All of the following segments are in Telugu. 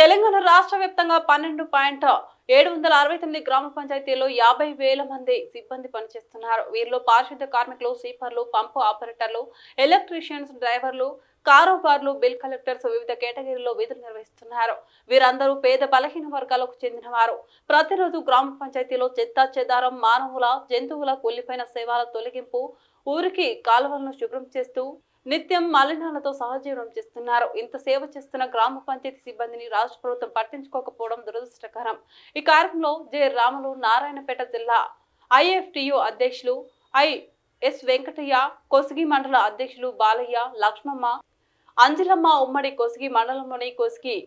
తెలంగాణ రాష్ట్ర వ్యాప్తంగా పన్నెండు పాయింట్ ఏడు వందల అరవై తొమ్మిది గ్రామ పంచాయతీల్లో యాభై వేల మంది సిబ్బంది పనిచేస్తున్నారు వీరిలో పారిశుద్ధ కార్మికులు స్వీపర్లు పంపు ఆపరేటర్లు ఎలక్ట్రీషియన్స్ డ్రైవర్లు కారోబార్లు బిల్ కలెక్టర్స్ వివిధ కేటగిరీల్లో విధులు నిర్వహిస్తున్నారు వీరందరూ పేద బలహీన వర్గాలకు చెందినవారు ప్రతిరోజు గ్రామ పంచాయతీలో చెత్త చెదారం మానవుల జంతువుల కూలిపోయిన సేవల తొలగింపు ఊరికి కాలువలను శుభ్రం చేస్తూ నిత్యం మలినాలతో సహజీవనం చేస్తున్నారు ఇంత సేవ చేస్తున్న గ్రామ పంచాయతీ సిబ్బందిని రాష్ట్ర ప్రభుత్వం పట్టించుకోకపోవడం దురదృష్టకరం ఈ కార్యక్రమంలో జె రాములు నారాయణపేట జిల్లా ఐఎఫ్టియు అధ్యక్షులు ఐ ఎస్ వెంకటయ్య కొసిగి మండల అధ్యక్షులు బాలయ్య లక్ష్మమ్మ అంజలమ్మ ఉమ్మడి కొసిగి మండలంలోని కొసిగి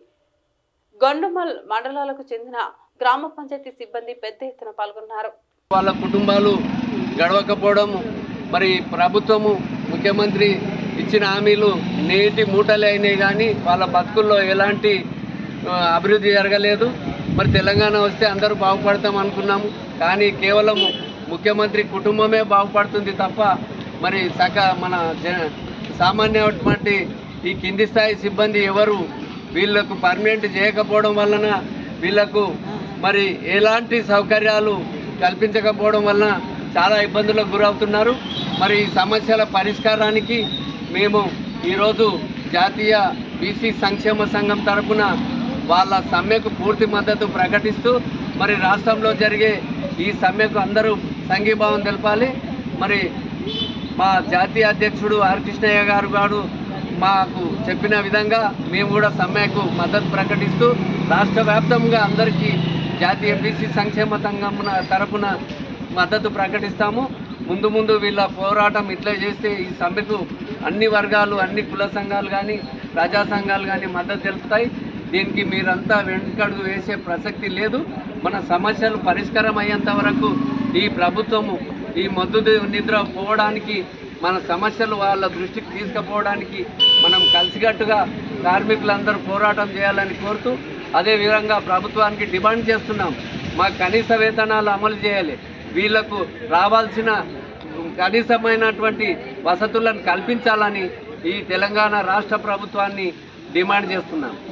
గొండుమల్ మండలాలకు చెందిన గ్రామ పంచాయతీ సిబ్బంది పెద్ద ఎత్తున పాల్గొన్నారు వాళ్ళ కుటుంబాలు గడవకపోవడం మరి ప్రభుత్వము ముఖ్యమంత్రి ఇచ్చిన హామీలు నేటి మూటలే అయినాయి కానీ వాళ్ళ బతుకుల్లో ఎలాంటి ఆ, అభివృద్ధి జరగలేదు మరి తెలంగాణ వస్తే అందరూ బాగుపడతాం అనుకున్నాము కానీ కేవలం ముఖ్యమంత్రి కుటుంబమే బాగుపడుతుంది తప్ప మరి సక మన జ- సామాన్యటువంటి ఈ కింది స్థాయి సిబ్బంది ఎవరు వీళ్ళకు పర్మనెంట్ చేయకపోవడం వలన వీళ్ళకు మరి ఎలాంటి సౌకర్యాలు కల్పించకపోవడం వలన చాలా ఇబ్బందులకు గురవుతున్నారు మరి ఈ సమస్యల పరిష్కారానికి మేము ఈరోజు జాతీయ బీసీ సంక్షేమ సంఘం తరపున వాళ్ళ సమ్మెకు పూర్తి మద్దతు ప్రకటిస్తూ మరి రాష్ట్రంలో జరిగే ఈ సమ్మెకు అందరూ సంఘీభావం తెలపాలి మరి మా జాతీయ అధ్యక్షుడు ఆర్ కృష్ణయ్య గారు గారు మాకు చెప్పిన విధంగా మేము కూడా సమ్మెకు మద్దతు ప్రకటిస్తూ రాష్ట్ర వ్యాప్తంగా అందరికీ జాతీయ బీసీ సంక్షేమ సంఘం తరపున మద్దతు ప్రకటిస్తాము ముందు ముందు వీళ్ళ పోరాటం ఇట్లా చేస్తే ఈ సమ్మెకు అన్ని వర్గాలు అన్ని కుల సంఘాలు కానీ ప్రజా సంఘాలు కానీ మద్దతు తెలుపుతాయి దీనికి మీరంతా వెనుకడుగు వేసే ప్రసక్తి లేదు మన సమస్యలు పరిష్కారం అయ్యేంత వరకు ఈ ప్రభుత్వము ఈ మొద్దు నిద్ర పోవడానికి మన సమస్యలు వాళ్ళ దృష్టికి తీసుకుపోవడానికి మనం కలిసికట్టుగా కార్మికులందరూ పోరాటం చేయాలని కోరుతూ అదేవిధంగా ప్రభుత్వానికి డిమాండ్ చేస్తున్నాం మా కనీస వేతనాలు అమలు చేయాలి వీళ్లకు రావాల్సిన కనీసమైనటువంటి వసతులను కల్పించాలని ఈ తెలంగాణ రాష్ట్ర ప్రభుత్వాన్ని డిమాండ్ చేస్తున్నాం